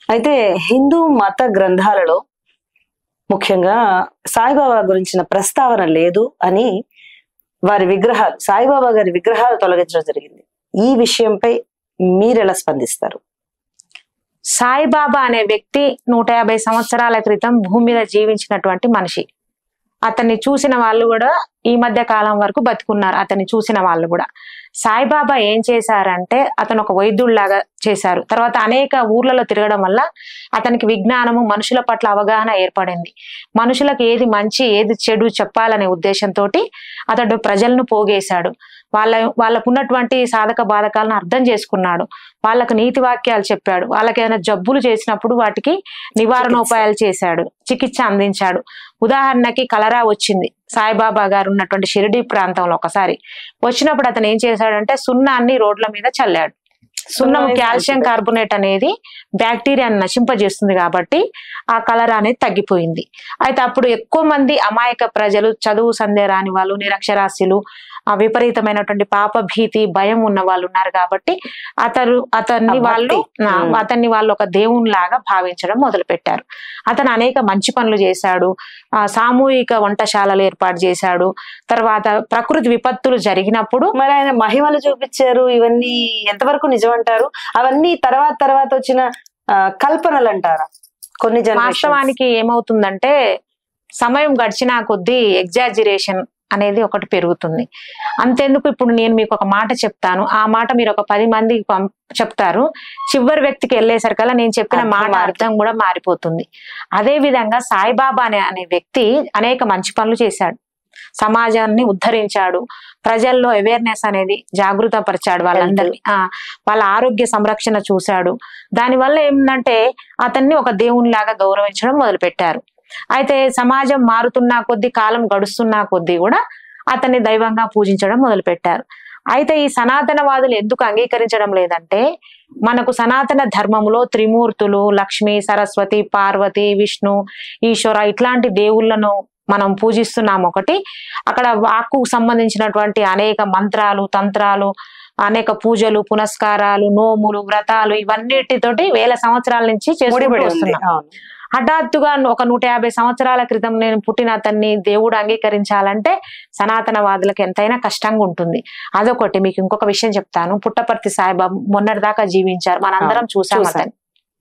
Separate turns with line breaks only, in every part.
అయితే హిందూ మత గ్రంథాలలో ముఖ్యంగా సాయిబాబా గురించిన ప్రస్తావన లేదు అని వారి విగ్రహాలు సాయిబాబా గారి విగ్రహాలు తొలగించడం జరిగింది ఈ విషయంపై మీరెలా స్పందిస్తారు
సాయిబాబా అనే వ్యక్తి నూట యాభై సంవత్సరాల క్రితం భూమి మీద జీవించినటువంటి మనిషి అతన్ని చూసిన వాళ్ళు కూడా ఈ మధ్య కాలం వరకు బతుకున్నారు అతన్ని చూసిన వాళ్ళు కూడా సాయిబాబా ఏం చేశారంటే అతను ఒక వైద్యుడిలాగా చేశారు తర్వాత అనేక ఊర్లలో తిరగడం వల్ల అతనికి విజ్ఞానము మనుషుల పట్ల అవగాహన ఏర్పడింది మనుషులకు ఏది మంచి ఏది చెడు చెప్పాలనే ఉద్దేశంతో అతడు ప్రజలను పోగేశాడు వాళ్ళ వాళ్ళకు ఉన్నటువంటి సాధక బాధకాలను అర్థం చేసుకున్నాడు వాళ్ళకు నీతి వాక్యాలు చెప్పాడు వాళ్ళకి ఏదైనా జబ్బులు చేసినప్పుడు వాటికి నివారణోపాయాలు చేశాడు చికిత్స అందించాడు ఉదాహరణకి కలరా వచ్చింది సాయిబాబా గారు ఉన్నటువంటి షిరిడి ప్రాంతంలో ఒకసారి వచ్చినప్పుడు అతను ఏం చేశాడంటే సున్నాన్ని రోడ్ల మీద చల్లాడు సున్నము
సున్నం
కాల్షియం
వేసి
కార్బోనేట్ అనేది బ్యాక్టీరియాని నశింపజేస్తుంది కాబట్టి ఆ కలర్ అనేది తగ్గిపోయింది అయితే అప్పుడు ఎక్కువ మంది అమాయక ప్రజలు చదువు సందే రాని వాళ్ళు నిరక్షరాస్యులు ఆ విపరీతమైనటువంటి పాప భీతి భయం ఉన్న వాళ్ళు ఉన్నారు కాబట్టి అతను అతన్ని
ఆ
వాళ్ళు
భక్తి.
ఆ,
ఉమ్.
అతన్ని వాళ్ళు ఒక దేవుని లాగా భావించడం మొదలు పెట్టారు అతను అనేక మంచి పనులు చేశాడు ఆ సామూహిక వంటశాలలు ఏర్పాటు చేశాడు తర్వాత ప్రకృతి విపత్తులు జరిగినప్పుడు
మరి ఆయన మహిమలు చూపించారు ఇవన్నీ ఎంతవరకు నిజం అంటారు అవన్నీ తర్వాత తర్వాత వచ్చిన ఆ, కల్పనలు అంటారా కొన్ని జనరేషన్స్.
వాస్తవానికి ఏమవుతుందంటే సమయం గడిచినా కొద్దీ ఎగ్జాజిరేషన్ అనేది ఒకటి పెరుగుతుంది అంతెందుకు ఇప్పుడు నేను మీకు ఒక మాట చెప్తాను ఆ మాట మీరు ఒక పది మందికి పం- చెప్తారు చివరి వ్యక్తికి వెళ్ళేసరికల్లా నేను చెప్పిన
అర్థం
మాట
మారుతుంది.
అర్థం కూడా మారిపోతుంది అదే విధంగా సాయిబాబా అనే అనే వ్యక్తి అనేక మంచి పనులు చేశాడు సమాజాన్ని ఉద్ధరించాడు ప్రజల్లో అవేర్నెస్ అనేది జాగృత పరిచాడు వాళ్ళందరినీ ఆ వాళ్ళ ఆరోగ్య సంరక్షణ చూశాడు దానివల్ల ఏంటంటే అతన్ని ఒక దేవునిలాగా గౌరవించడం మొదలు పెట్టారు అయితే సమాజం మారుతున్నా కొద్దీ కాలం గడుస్తున్నా కొద్దీ కూడా అతన్ని దైవంగా పూజించడం మొదలు పెట్టారు అయితే ఈ సనాతనవాదులు ఎందుకు అంగీకరించడం లేదంటే మనకు సనాతన ధర్మంలో త్రిమూర్తులు లక్ష్మి సరస్వతి పార్వతి విష్ణు ఈశ్వర ఇట్లాంటి దేవుళ్ళను మనం పూజిస్తున్నాం ఒకటి అక్కడ వాక్కు సంబంధించినటువంటి అనేక మంత్రాలు తంత్రాలు అనేక పూజలు పునస్కారాలు నోములు వ్రతాలు ఇవన్నిటితోటి వేల సంవత్సరాల నుంచి చేసుకుంటూ
ముడిపడి ఉంది
వస్తున్నాం
అవును.
హఠాత్తుగా ఒక నూట యాభై సంవత్సరాల క్రితం నేను పుట్టిన అతన్ని దేవుడు అంగీకరించాలంటే సనాతనవాదులకు ఎంతైనా కష్టంగా ఉంటుంది అదొకటి మీకు ఇంకొక విషయం చెప్తాను పుట్టపర్తి సాయిబాబా మొన్నటిదాకా జీవించారు మనందరం చూసాం
చూసాం.
అతన్ని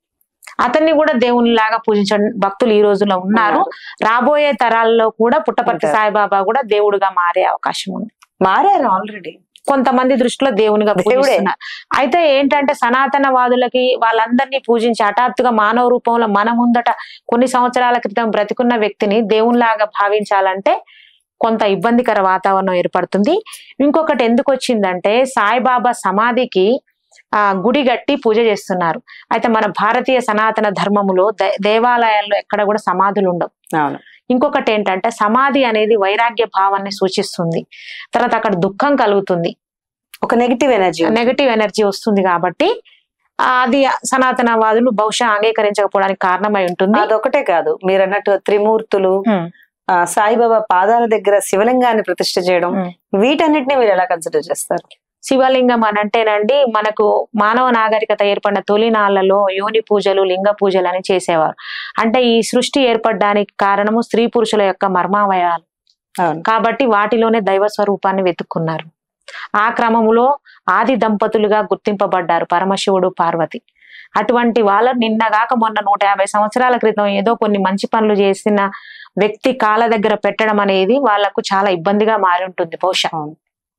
అతన్ని కూడా దేవునిలాగా పూజించడం భక్తులు ఈ రోజుల్లో ఉన్నారు రాబోయే తరాల్లో కూడా పుట్టపర్తి
ఉంటారు.
సాయిబాబా కూడా దేవుడుగా మారే అవకాశం ఉంది
మారారు ఆల్రెడీ
కొంతమంది దృష్టిలో దేవునిగా
దేవుడే.
పూజిస్తున్నారు అయితే ఏంటంటే సనాతనవాదులకి వాళ్ళందరినీ పూజించి హఠాత్తుగా మానవ రూపంలో మన ముందట కొన్ని సంవత్సరాల క్రితం బ్రతికున్న వ్యక్తిని దేవునిలాగా భావించాలంటే కొంత ఇబ్బందికర వాతావరణం ఏర్పడుతుంది ఇంకొకటి ఎందుకు వచ్చిందంటే సాయిబాబా సమాధికి ఆ గుడి గట్టి పూజ చేస్తున్నారు అయితే మన భారతీయ సనాతన ధర్మములో దే- దేవాలయాల్లో ఎక్కడ కూడా సమాధులు ఉండవు
అవును
ఇంకొకటి ఏంటంటే సమాధి అనేది వైరాగ్య భావాన్ని సూచిస్తుంది తర్వాత అక్కడ దుఃఖం కలుగుతుంది
ఒక నెగిటివ్ ఎనర్జీ
నెగటివ్ ఎనర్జీ వస్తుంది కాబట్టి ఆ, అది సనాతనవాదులు బహుశా అంగీకరించకపోవడానికి కారణమై ఉంటుంది
అదొకటే కాదు మీరు అన్నట్టు త్రిమూర్తులు
ఉమ్,
ఆ, సాయిబాబా పాదాల దగ్గర శివలింగాన్ని ప్రతిష్ఠ చేయడం
ఉమ్.
వీటన్నిటిని మీరు ఎలా కన్సిడర్ చేస్తారు
శివలింగం అని అంటేనండి మనకు మానవ నాగరికత ఏర్పడిన తొలినాళ్లలో యోని పూజలు లింగ పూజలు అని చేసేవారు అంటే ఈ సృష్టి ఏర్పడడానికి కారణము స్త్రీ పురుషుల యొక్క మర్మావయాలు
అవును
కాబట్టి వాటిలోనే దైవ స్వరూపాన్ని వెతుక్కున్నారు ఆ క్రమములో ఆది దంపతులుగా గుర్తింపబడ్డారు పరమశివుడు పార్వతి అటువంటి వాళ్ళ నిన్నగాక మొన్న నూట యాభై సంవత్సరాల క్రితం ఏదో కొన్ని మంచి పనులు చేసిన వ్యక్తి కాళ్ళ దగ్గర పెట్టడం అనేది వాళ్ళకు చాలా ఇబ్బందిగా మారి ఉంటుంది బహుశా
అవును.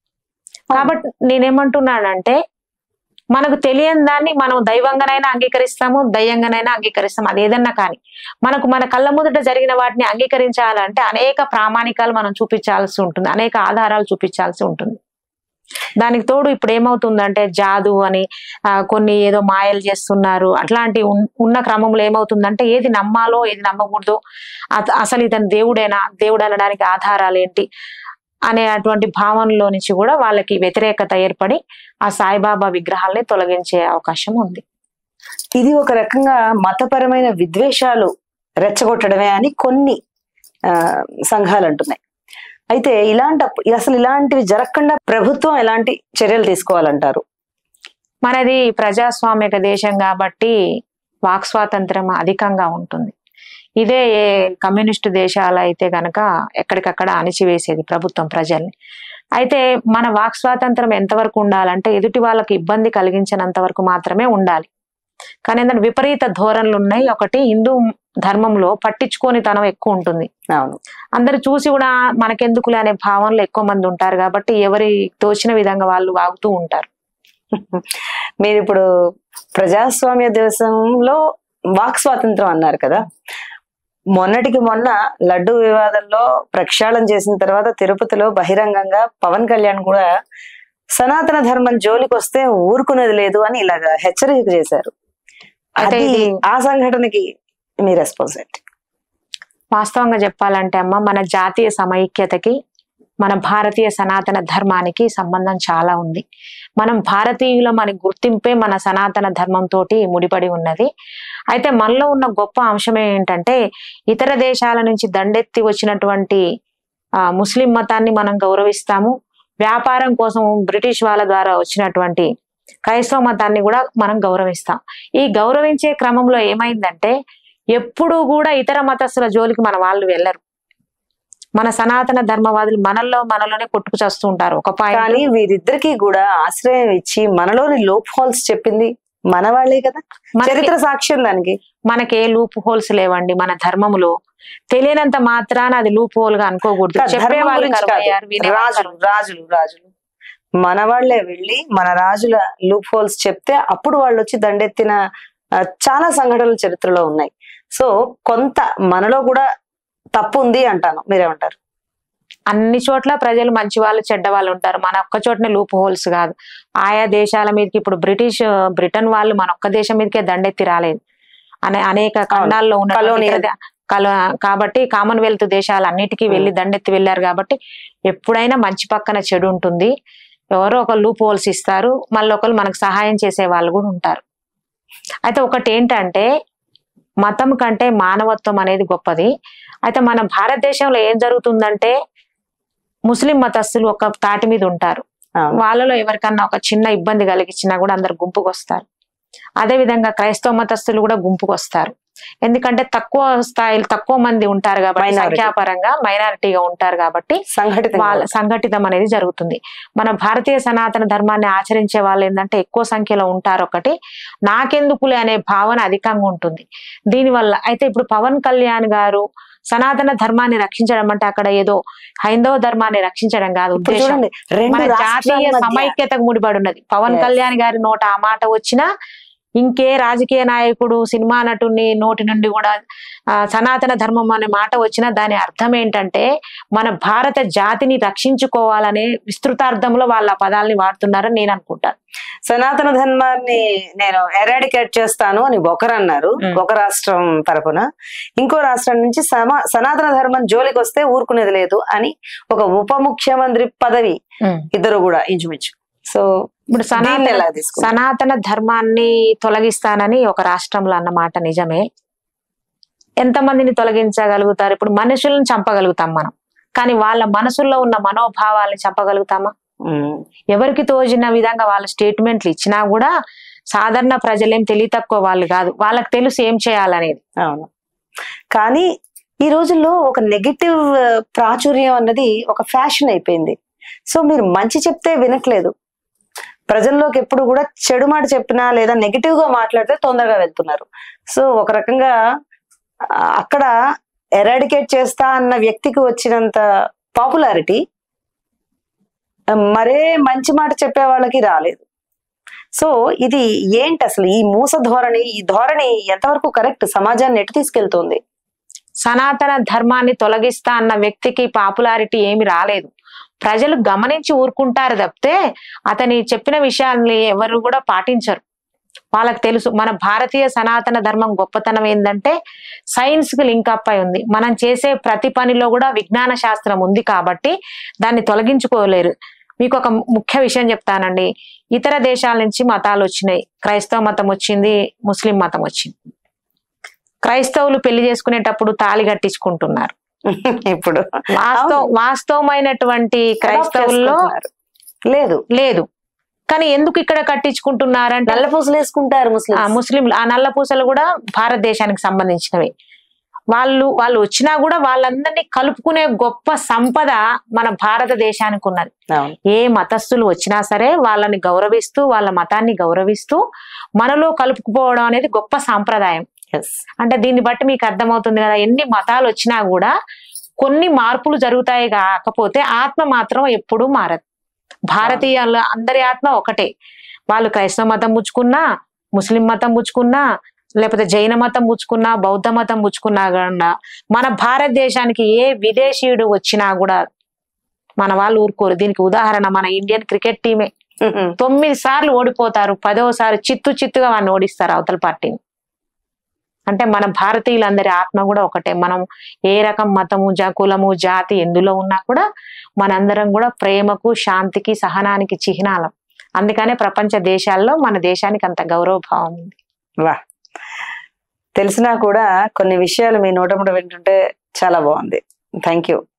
కాబట్టి నేనేమంటున్నానంటే మనకు తెలియని దాన్ని మనం దైవంగానైనా అంగీకరిస్తాము దయ్యంగానైనా అంగీకరిస్తాము అది ఏదన్నా కానీ మనకు మన కళ్ళ ముందట జరిగిన వాటిని అంగీకరించాలంటే అనేక ప్రామాణికాలు మనం చూపించాల్సి ఉంటుంది అనేక ఆధారాలు చూపించాల్సి ఉంటుంది దానికి తోడు ఇప్పుడు ఏమవుతుందంటే జాదు అని ఆ, కొన్ని ఏదో మాయలు చేస్తున్నారు అట్లాంటి ఉన్- ఉన్న క్రమంలో ఏమవుతుందంటే ఏది నమ్మాలో ఏది నమ్మకూడదు అత- అసలు ఇతను దేవుడేనా దేవుడు అనడానికి ఆధారాలు ఏంటి అనేటువంటి భావనలో నుంచి కూడా వాళ్ళకి వ్యతిరేకత ఏర్పడి ఆ సాయిబాబా విగ్రహాల్ని తొలగించే అవకాశం ఉంది
ఇది ఒక రకంగా మతపరమైన విద్వేషాలు రెచ్చగొట్టడమే అని కొన్ని ఆ, సంఘాలు అంటున్నాయి అయితే ఇలాంటి అసలు ఇలాంటివి జరగకుండా ప్రభుత్వం ఎలాంటి చర్యలు తీసుకోవాలంటారు
మనది ప్రజాస్వామిక దేశం కాబట్టి వాక్ స్వాతంత్రం అధికంగా ఉంటుంది ఇదే ఏ కమ్యూనిస్టు దేశాలు అయితే గనక ఎక్కడికక్కడ అణిచివేసేది ప్రభుత్వం ప్రజల్ని అయితే మన వాక్ స్వాతంత్రం ఎంతవరకు ఉండాలంటే ఎదుటి వాళ్ళకి ఇబ్బంది కలిగించినంత వరకు మాత్రమే ఉండాలి కానీ ఏంటంటే విపరీత ధోరణులు ఉన్నాయి ఒకటి హిందూ ధర్మంలో పట్టించుకొని తనం ఎక్కువ ఉంటుంది
అవును
అందరు చూసి కూడా మనకెందుకులే అనే భావనలో ఎక్కువ మంది ఉంటారు కాబట్టి ఎవరి తోచిన విధంగా వాళ్ళు వాగుతూ ఉంటారు
మీరు ఇప్పుడు ప్రజాస్వామ్య దేశంలో వాక్ స్వాతంత్రం అన్నారు కదా మొన్నటికి మొన్న లడ్డు వివాదంలో ప్రక్షాళన చేసిన తర్వాత తిరుపతిలో బహిరంగంగా పవన్ కళ్యాణ్ కూడా సనాతన ధర్మం జోలికి వస్తే ఊరుకునేది లేదు అని ఇలాగా హెచ్చరిక చేశారు
అయితే
అది
ఇది-
ఆ సంఘటనకి మీ రెస్పాన్స్ ఏంటి
వాస్తవంగా చెప్పాలంటే అమ్మ మన జాతీయ సమైక్యతకి మన భారతీయ సనాతన ధర్మానికి సంబంధం చాలా ఉంది మనం భారతీయులం అని గుర్తింపే మన సనాతన ధర్మం తోటి ముడిపడి ఉన్నది అయితే మనలో ఉన్న గొప్ప అంశం ఏంటంటే ఇతర దేశాల నుంచి దండెత్తి వచ్చినటువంటి ఆ ముస్లిం మతాన్ని మనం గౌరవిస్తాము వ్యాపారం కోసం బ్రిటిష్ వాళ్ళ ద్వారా వచ్చినటువంటి క్రైస్తవ మతాన్ని కూడా మనం గౌరవిస్తాం ఈ గౌరవించే క్రమంలో ఏమైందంటే ఎప్పుడూ కూడా ఇతర మతస్థుల జోలికి మన వాళ్ళు వెళ్ళరు మన సనాతన ధర్మవాదులు మనల్లో మనలోనే కొట్టుకు చేస్తూ ఉంటారు ఒక పాయింట్
కానీ వీరిద్దరికి కూడా ఆశ్రయం ఇచ్చి మనలోని లోప్ హోల్స్ చెప్పింది మన వాళ్ళే కదా
మనకి-
చరిత్ర సాక్ష్యం దానికి
మనకే లూప్ హోల్స్ లేవండి మన ధర్మములో తెలియనంత మాత్రాన అది లూప్ హోల్ గా అనుకోకూడదు
కాదు,
చెప్పే
ధర్మం
వాళ్ళు
గురించి
కరువయ్యారు,
కాదు.
వినేవాళ్ళు
రాజులు రాజులు రాజులు మన వాళ్ళే వెళ్ళి మన రాజుల లూప్ హోల్స్ చెప్తే అప్పుడు వాళ్ళు వచ్చి దండెత్తిన ఆ, చాలా సంఘటనలు చరిత్రలో ఉన్నాయి సో కొంత మనలో కూడా తప్పు ఉంది అంటాను మీరేమంటారు
అన్ని చోట్ల ప్రజలు మంచి వాళ్ళు చెడ్డ వాళ్ళు ఉంటారు మన ఒక్క చోటనే లూప్ హోల్స్ కాదు ఆయా దేశాల మీదకి ఇప్పుడు బ్రిటిష్ బ్రిటన్ వాళ్ళు మన ఒక్క దేశం మీదకే దండెత్తి రాలేదు అనే అనేక ఖండాల్లో ఉన్న
Colonial.
కాబట్టి కామన్వెల్త్ దేశాలు అన్నిటికీ వెళ్ళి దండెత్తి వెళ్ళారు కాబట్టి ఎప్పుడైనా మంచి పక్కన చెడు ఉంటుంది ఎవరో ఒక లూప్ హోల్స్ ఇస్తారు మళ్ళీ ఒకరు మనకు సహాయం చేసే వాళ్ళు కూడా ఉంటారు అయితే ఒకటి ఏంటంటే మతం కంటే మానవత్వం అనేది గొప్పది అయితే మన భారతదేశంలో ఏం జరుగుతుందంటే ముస్లిం మతస్థులు ఒక తాటి మీద ఉంటారు
అవును.
వాళ్ళలో ఎవరికన్నా ఒక చిన్న ఇబ్బంది కలిగించినా కూడా అందరు గుంపుకు వస్తారు అదే విధంగా క్రైస్తవ మతస్థులు కూడా గుంపుకు వస్తారు ఎందుకంటే తక్కువ స్థాయిలో తక్కువ మంది ఉంటారు కాబట్టి
Minority.
సంఖ్యాపరంగా మైనారిటీగా ఉంటారు కాబట్టి
సంఘటిత
వాళ్ళ సంఘటితం అనేది జరుగుతుంది మన భారతీయ సనాతన ధర్మాన్ని ఆచరించే వాళ్ళు ఏంటంటే ఎక్కువ సంఖ్యలో ఉంటారు ఒకటి నాకెందుకులే అనే భావన అధికంగా ఉంటుంది దీనివల్ల అయితే ఇప్పుడు పవన్ కళ్యాణ్ గారు సనాతన ధర్మాన్ని రక్షించడం అంటే అక్కడ ఏదో హైందవ ధర్మాన్ని రక్షించడం కాదు
ఇప్పుడు
ఉద్దేశం
చూడండి రెండు
మన
రాష్ట్రాల
జాతీయ
మధ్య
సమైక్యతకు ముడిపడి ఉన్నది పవన్
Yes.
కళ్యాణ్ గారి నోట ఆ మాట వచ్చినా ఇంకే రాజకీయ నాయకుడు సినిమా నటుని నోటి నుండి కూడా ఆ, సనాతన ధర్మం అనే మాట వచ్చినా దాని అర్థం ఏంటంటే మన భారత జాతిని రక్షించుకోవాలనే విస్తృతార్థంలో వాళ్ళ ఆ పదాలని వాడుతున్నారని నేను అనుకుంటాను
సనాతన ధర్మాన్ని నేను ఎరాడికేట్ చేస్తాను అని ఒకరు అన్నారు
మ్.
ఒక రాష్ట్రం తరపున ఇంకో రాష్ట్రం నుంచి సమా సనాతన ధర్మం జోలికి వస్తే ఊరుకునేది లేదు అని ఒక ఉప ముఖ్యమంత్రి పదవి ఇద్దరు కూడా ఇంచుమించు సో
ఇప్పుడు
దీన్ని
సనాతన
ఎలా తీసుకుంటారు
సనాతన ధర్మాన్ని తొలగిస్తానని ఒక రాష్ట్రంలో అన్నమాట నిజమే ఎంతమందిని తొలగించగలుగుతారు ఇప్పుడు మనుషులను చంపగలుగుతాం మనం కానీ వాళ్ళ మనసుల్లో ఉన్న మనోభావాల్ని చంపగలుగుతామా
మ్.
ఎవరికి తోచిన విధంగా వాళ్ళ స్టేట్మెంట్లు ఇచ్చినా కూడా సాధారణ ప్రజలేం తెలివి తక్కువ వాళ్ళు కాదు వాళ్ళకి తెలుసు ఏం చేయాలనేది
అవును కానీ ఈ రోజుల్లో ఒక నెగిటివ్ ప్రాచుర్యం అన్నది ఒక ఫ్యాషన్ అయిపోయింది సో మీరు మంచి చెప్తే వినట్లేదు ప్రజల్లోకి ఎప్పుడు కూడా చెడు మాట చెప్పినా లేదా నెగిటివ్ గా మాట్లాడితే తొందరగా వెళ్తున్నారు సో ఒక రకంగా ఆ, అక్కడ ఎరాడికేట్ చేస్తా అన్న వ్యక్తికి వచ్చినంత పాపులారిటీ మరే మంచి మాట చెప్పే వాళ్ళకి రాలేదు సో ఇది ఏంటి అసలు ఈ మూస ధోరణి ఈ ధోరణి ఎంతవరకు కరెక్ట్ సమాజాన్ని ఎటు తీసుకెళ్తుంది
సనాతన ధర్మాన్ని తొలగిస్తా అన్న వ్యక్తికి పాపులారిటీ ఏమి రాలేదు ప్రజలు గమనించి ఊరుకుంటారు తప్పితే అతని చెప్పిన విషయాల్ని ఎవరు కూడా పాటించరు వాళ్ళకి తెలుసు మన భారతీయ సనాతన ధర్మం గొప్పతనం ఏంటంటే సైన్స్ కి లింక్ అప్ అయి ఉంది మనం చేసే ప్రతి పనిలో కూడా విజ్ఞాన శాస్త్రం ఉంది కాబట్టి దాన్ని తొలగించుకోలేరు మీకు ఒక ముఖ్య విషయం చెప్తానండి ఇతర దేశాల నుంచి మతాలు వచ్చినాయి క్రైస్తవ మతం వచ్చింది ముస్లిం మతం వచ్చింది క్రైస్తవులు పెళ్లి చేసుకునేటప్పుడు తాళి కట్టించుకుంటున్నారు
ఇప్పుడు
వాస్తవ వాస్తవమైనటువంటి క్రైస్తవుల్లో
చేసుకుంటున్నారు. లేదు
లేదు కానీ ఎందుకు ఇక్కడ కట్టించుకుంటున్నారంటే
నల్ల పూసలు వేసుకుంటారు ముస్లిం
ఆ ముస్లింలు ఆ నల్ల పూసలు కూడా భారతదేశానికి సంబంధించినవి వాళ్ళు వాళ్ళు వచ్చినా కూడా వాళ్ళందరినీ కలుపుకునే గొప్ప సంపద మన భారతదేశానికి ఉన్నది
అవును
ఏ మతస్థులు వచ్చినా సరే వాళ్ళని గౌరవిస్తూ వాళ్ళ మతాన్ని గౌరవిస్తూ మనలో కలుపుకుపోవడం అనేది గొప్ప సాంప్రదాయం
ఎస్
అంటే దీన్ని బట్టి మీకు అర్థమవుతుంది కదా ఎన్ని మతాలు వచ్చినా కూడా కొన్ని మార్పులు జరుగుతాయి కాకపోతే ఆత్మ మాత్రం ఎప్పుడూ మారదు భారతీయుల అందరి ఆత్మ ఒకటే వాళ్ళు క్రైస్తవ మతం పుచ్చుకున్నా ముస్లిం మతం పుచ్చుకున్నా లేకపోతే జైన మతం పుచ్చుకున్నా బౌద్ధ మతం పుచ్చుకున్నా కూడా మన భారతదేశానికి ఏ విదేశీయుడు వచ్చినా కూడా మన వాళ్ళు ఊరుకోరు దీనికి ఉదాహరణ మన ఇండియన్ క్రికెట్ టీమే తొమ్మిది సార్లు ఓడిపోతారు పదోసారి చిత్తు చిత్తుగా వాడిని ఓడిస్తారు అవతల పార్టీని అంటే మన భారతీయులందరి ఆత్మ కూడా ఒకటే మనం ఏ రకం మతము జా కులము జాతి ఎందులో ఉన్నా కూడా మనందరం కూడా ప్రేమకు శాంతికి సహనానికి చిహ్నాలం అందుకనే ప్రపంచ దేశాల్లో మన దేశానికి అంత గౌరవ భావం ఉంది
వా తెలిసినా కూడా కొన్ని విషయాలు మీ నోటముట వింటుంటే చాలా బాగుంది థ్యాంక్ యూ